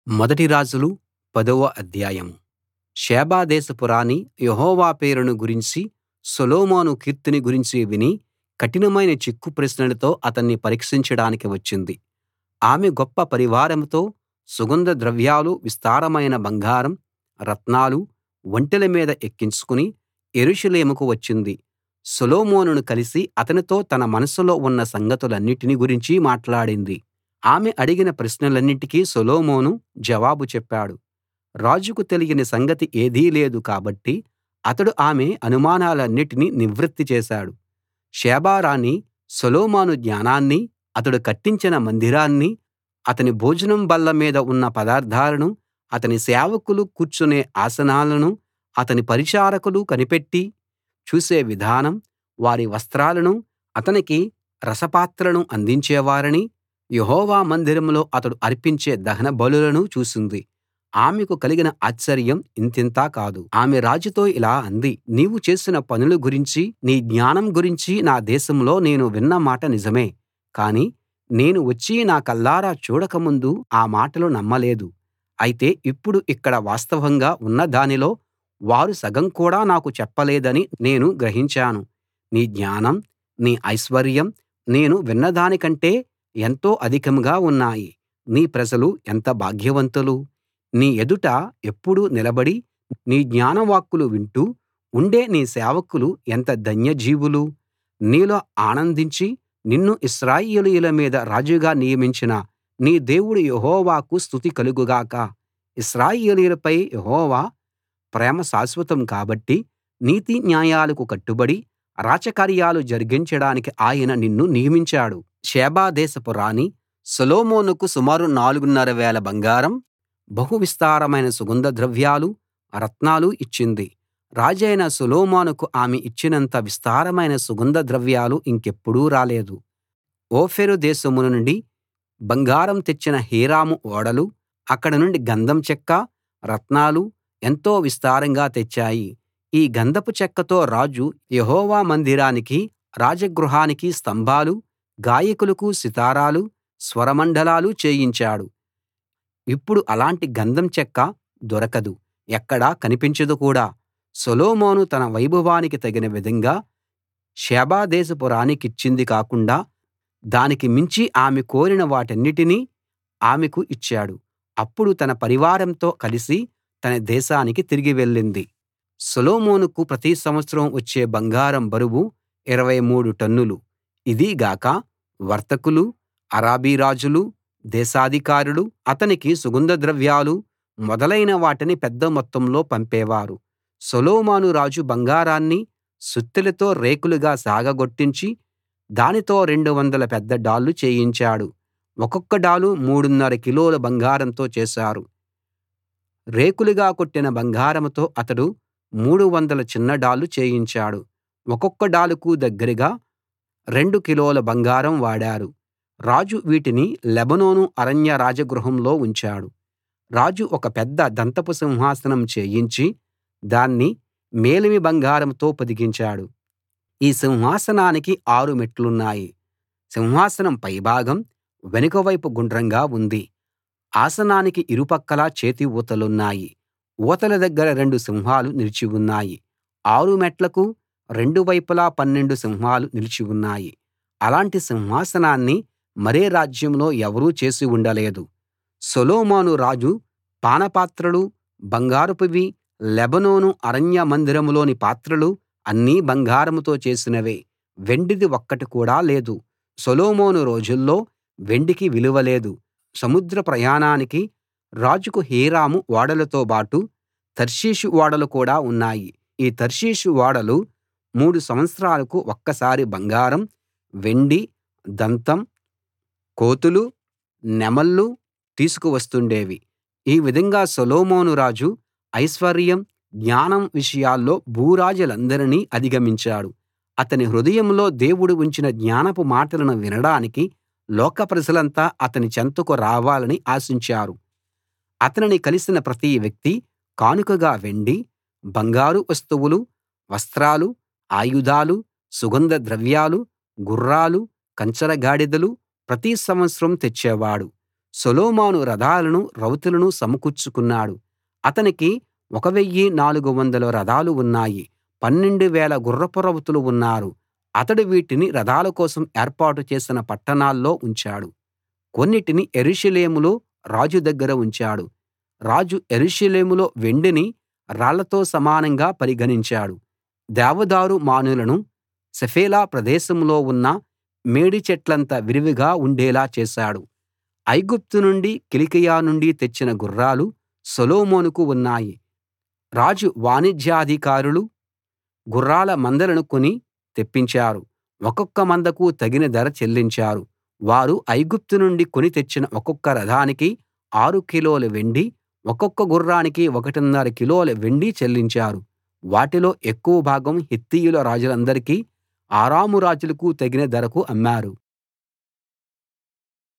మొదటి రాజులు పదవ అధ్యాయం షేబ దేశపు రాణి యెహోవా పేరును గురించి సొలొమోను కీర్తిని గురించి విని కఠినమైన చిక్కు ప్రశ్నలతో అతన్ని పరీక్షించడానికి వచ్చింది ఆమె గొప్ప పరివారంతో సుగంధ ద్రవ్యాలు విస్తారమైన బంగారం రత్నాలు ఒంటెల మీద ఎక్కించుకుని యెరూషలేముకు వచ్చింది సొలొమోనును కలిసి అతనితో తన మనసులో ఉన్న సంగతులన్నిటిని గురించి మాట్లాడింది ఆమె అడిగిన ప్రశ్నలన్నిటికీ సొలొమోను జవాబు చెప్పాడు రాజుకు తెలియని సంగతి ఏదీ లేదు కాబట్టి అతడు ఆమె అనుమానాలన్నిటినీ నివృత్తి చేశాడు షేబ రాణి సొలొమోను జ్ఞానాన్నీ అతడు కట్టించిన మందిరాన్నీ అతని భోజనం బల్ల మీద ఉన్న పదార్థాలనూ అతని సేవకులు కూర్చునే ఆసనాలనూ అతని పరిచారకులు కనిపెట్టి చూసే విధానం వారి వస్త్రాలనూ అతనికి రసపాత్రలను అందించేవారిని యెహోవా మందిరంలో అతడు అర్పించే దహన బలులనూ చూసింది ఆమెకు కలిగిన ఆశ్చర్యం ఇంతింత కాదు ఆమె రాజుతో ఇలా అంది నీవు చేసిన పనుల గురించి నీ జ్ఞానం గురించి నా దేశంలో నేను విన్న మాట నిజమే కాని నేను వచ్చి నా కళ్ళారా చూడక ముందు ఆ మాటలు నమ్మలేదు అయితే ఇప్పుడు ఇక్కడ వాస్తవంగా ఉన్న దానిలో వారు సగం కూడా నాకు చెప్పలేదని నేను గ్రహించాను నీ జ్ఞానం నీ ఐశ్వర్యం నేను విన్నదానికంటే ఎంతో అధికంగా ఉన్నాయి నీ ప్రజలు ఎంత భాగ్యవంతులు నీ ఎదుట ఎప్పుడూ నిలబడి నీ జ్ఞానవాక్కులు వింటూ ఉండే నీ సేవకులు ఎంత ధన్యజీవులు నీలో ఆనందించి నిన్ను ఇశ్రాయేలీయుల మీద రాజుగా నియమించిన నీ దేవుడు యెహోవాకు స్తుతి కలుగు గాక ఇశ్రాయేలీయులపై యెహోవా ప్రేమ శాశ్వతం కాబట్టి నీతి న్యాయాలకు కట్టుబడి రాచకార్యాలు జరిగించడానికి ఆయన నిన్ను నియమించాడు షేబ దేశపు రాణి సొలొమోనుకు సుమారు నాలుగున్నర వేల బంగారం బహు విస్తారమైన సుగంధ ద్రవ్యాలు రత్నాలు ఇచ్చింది రాజైన సొలొమోనుకు ఆమె ఇచ్చినంత విస్తారమైన సుగంధ ద్రవ్యాలు ఇంకెప్పుడూ రాలేదు ఓఫీరు దేశం నుండి బంగారం తెచ్చిన హీరాము ఓడలు అక్కడ నుండి గంధం చెక్క రత్నాలు ఎంతో విస్తారంగా తెచ్చాయి ఈ గంధపు చెక్కతో రాజు యెహోవా మందిరానికి రాజగృహానికి స్తంభాలు గాయకులకు సితారాలు స్వరమండలాలు చేయించాడు ఇప్పుడు అలాంటి గంధం చెక్క దొరకదు ఎక్కడా కనిపించదు కూడా సొలొమోను తన వైభవానికి తగిన విధంగా షేబ దేశపు రాణికిచ్చింది కాకుండా దానికి మించి ఆమె కోరిన వాటన్నిటినీ ఆమెకు ఇచ్చాడు అప్పుడు తన పరివారంతో కలిసి తన దేశానికి తిరిగి వెళ్ళింది సొలొమోనుకు ప్రతి సంవత్సరం వచ్చే బంగారం బరువు 23 టన్నులు ఇదీ గాక వర్తకులు అరబీ రాజులు దేశాధికారులు అతనికి సుగంధ ద్రవ్యాలు మొదలైన వాటిని పెద్ద మొత్తంలో పంపేవారు సొలొమోను రాజు బంగారాన్ని సుత్తెలతో రేకులుగా సాగగొట్టించి దానితో 200 పెద్ద డాళ్ళు చేయించాడు ఒక్కొక్క డాలు మూడున్నర కిలోల బంగారంతో చేశారు రేకులుగా కొట్టిన బంగారంతో అతడు 300 చిన్న డాళ్ళు చేయించాడు ఒక్కొక్క డాలుకు దగ్గరగా రెండు కిలోల బంగారం వాడారు రాజు వీటిని లెబానోను అరణ్య రాజగృహంలో ఉంచాడు రాజు ఒక పెద్ద దంతపు సింహాసనం చేయించి దాన్ని మేలిమి బంగారంతో పొదిగించాడు ఈ సింహాసనానికి ఆరు మెట్లున్నాయి సింహాసనం పైభాగం వెనుక వైపు గుండ్రంగా ఉంది ఆసనానికి ఇరుపక్కలా చేతి ఊతలున్నాయి ఊతల దగ్గర రెండు సింహాలు నిలిచి ఉన్నాయి ఆరు మెట్లకు రెండు వైపులా పన్నెండు సింహాలు నిలిచి ఉన్నాయి అలాంటి సింహాసనాన్ని మరే రాజ్యంలో ఎవరూ చేసి ఉండలేదు సొలొమోను రాజు పానపాత్రలు బంగారపువి లెబానోను అరణ్య మందిరంలోని పాత్రలు అన్నీ బంగారంతో చేసినవే వెండిది ఒక్కటి కూడా లేదు సొలొమోను రోజుల్లో వెండికి విలువ లేదు సముద్ర ప్రయాణానికి రాజుకు హీరాము ఓడలతోబాటు తర్షీషు ఓడలు కూడా ఉన్నాయి ఈ తర్షీషు ఓడలు మూడు సంవత్సరాలకు ఒక్కసారి బంగారం వెండి దంతం కోతులు నెమళ్ళు తీసుకు వస్తుండేవి ఈ విధంగా సొలొమోను రాజు ఐశ్వర్యం జ్ఞానం విషయాల్లో భూరాజులందరినీ అధిగమించాడు అతని హృదయంలో దేవుడు ఉంచిన జ్ఞానపు మాటలను వినడానికి లోక ప్రజలంతా అతని చెంతకు రావాలని ఆశించారు అతనిని కలిసిన ప్రతి వ్యక్తి కానుకగా వెండి బంగారు వస్తువులు వస్త్రాలు ఆయుధాలు సుగంధ ద్రవ్యాలు గుర్రాలు కంచరగాడిదలు ప్రతి సంవత్సరం తెచ్చేవాడు సొలొమోను రథాలను రౌతులను సమకూర్చుకున్నాడు అతనికి 1 400 రథాలు ఉన్నాయి 12000 గుర్రపు రౌతులు ఉన్నారు అతడు వీటిని రథాల కోసం ఏర్పాటు చేసిన పట్టణాల్లో ఉంచాడు కొన్నిటిని యెరూషలేములో రాజు దగ్గర ఉంచాడు రాజు యెరూషలేములో వెండిని రాళ్లతో సమానంగా పరిగణించాడు దేవదారు మానులను షెఫేలా ప్రదేశంలో ఉన్న మేడి చెట్లంత విరివిగా ఉండేలా చేశాడు ఐగుప్తు నుండి కిలికియ నుండి తెచ్చిన గుర్రాలు సొలొమోనుకు ఉన్నాయి రాజు వాణిజ్యాధికారులు గుర్రాల మందలను కొని తెప్పించారు ఒక్కొక్క మందకు తగిన ధర చెల్లించారు వారు ఐగుప్తు నుండి కొని తెచ్చిన ఒక్కొక్క రథానికి ఆరు కిలోల వెండి ఒక్కొక్క గుర్రానికి ఒకటిన్నర కిలోల వెండి చెల్లించారు వాటిలో ఎక్కువ భాగం హిత్తీయుల రాజులందరికీ అరాము రాజులకు తగిన ధరకు అమ్మారు